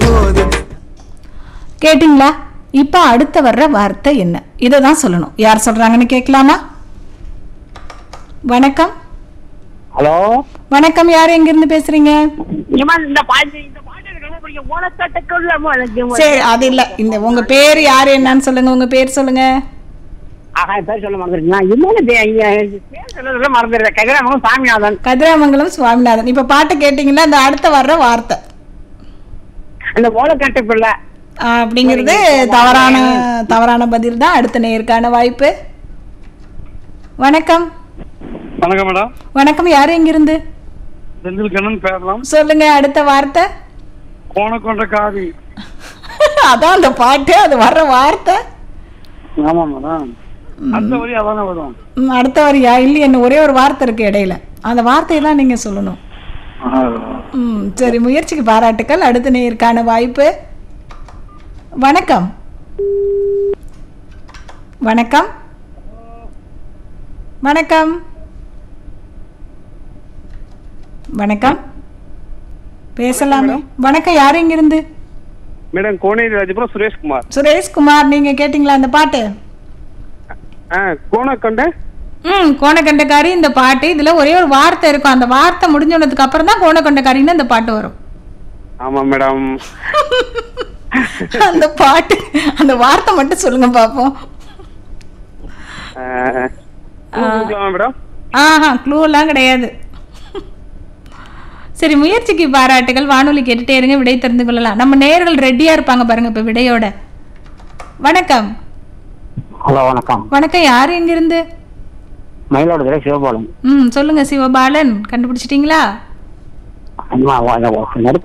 போது கேட்டிங்களா இப்போ அடுத்த வர்ற வார்த்தை என்ன இதை தான் சொல்லணும் யார் சொல்றாங்கன்னு கேட்கலாமா வணக்கம் ஹலோ வணக்கம் யார் எங்கிருந்து பேசுறீங்க ஏமா இந்த பாட்டு இந்த பாட்டு எனக்கு ரொம்ப பிடிக்கும் ஓலத்தட்டுக்குள்ள முளைக்கும் சரி அது இல்ல இந்த உங்க பேர் யார் என்னன்னு சொல்லுங்க உங்க பேர் சொல்லுங்க ஆஹா என் பேர் சொல்ல மறந்துருக்கீங்களா இன்னொன்னு பே- இங்க பேர் சொல்றதுல மறந்துடுறேன் கதிராமன் சாமிநாதன் கதிராமங்கலம் சுவாமிநாதன் இப்ப பாட்டு கேட்டீங்கன்னா இந்த அடுத்த வர்ற வார்த்தை அந்த ஓலத்தட்டுக்குள்ள ஆ, அப்படிங்கிறது தவறான தவறான பதில் தான் அடுத்த நேருக்கான வாய்ப்பு வணக்கம் வணக்கம் மேடம் வணக்கம் யார் எங்கிருந்து செந்தில் கண்ணன் பேரலாம் சொல்லுங்க அடுத்த வார்த்தை கோணக்கொண்ட காவி அதான் அந்த பாட்டு அது வர்ற வார்த்தை ஆமா மேடம் அடுத்த வரி அதானே வரும் ம், அடுத்த வரியா இல்லை என்ன ஒரே ஒரு வார்த்தை இருக்கு இடையில அந்த வார்த்தையை தான் நீங்க சொல்லணும் ம் சரி முயற்சிக்கு பாராட்டுக்கள் அடுத்த நேருக்கான வாய்ப்பு வணக்கம் வணக்கம் வணக்கம் வணக்கம் பேசலாமே வணக்கம் யார் இங்கிருந்து மேடம் கோனேரி ராஜபுரம் சுரேஷ்குமார் சுரேஷ்குமார் நீங்க கேட்டிங்களா அந்த பாட்டு ஆ கோணக்கொண்ட ம் கோணக்கண்டக்காரி இந்த பாட்டு இதுல ஒரே ஒரு வார்த்தை இருக்கும் அந்த வார்த்தை முடிஞ்சதுக்கு அப்புறம் தான் கோணக்கண்டக்காரின்னு அந்த பாட்டு வரும் ஆமா மேடம் அந்த பாட்டு அந்த வார்த்தை மட்டும் சொல்லுங்க பாப்போம் மேடம் ஆஹா க்ளூ எல்லாம் கிடையாது சரி முயற்சிக்கு பாராட்டுகள் வானொலி கேட்டுட்டே இருங்க விடை தெரிந்து கொள்ளலாம் நம்ம நேயர்கள் ரெடியா இருப்பாங்க பாருங்க இப்ப விடையோட வணக்கம் ஹலோ வணக்கம் வணக்கம் யார் எங்கிருந்து மயிலாடுதுறை சிவபாலம் ம் சொல்லுங்க சிவபாலன் கண்டுபிடிச்சிட்டீங்களா நடுத்த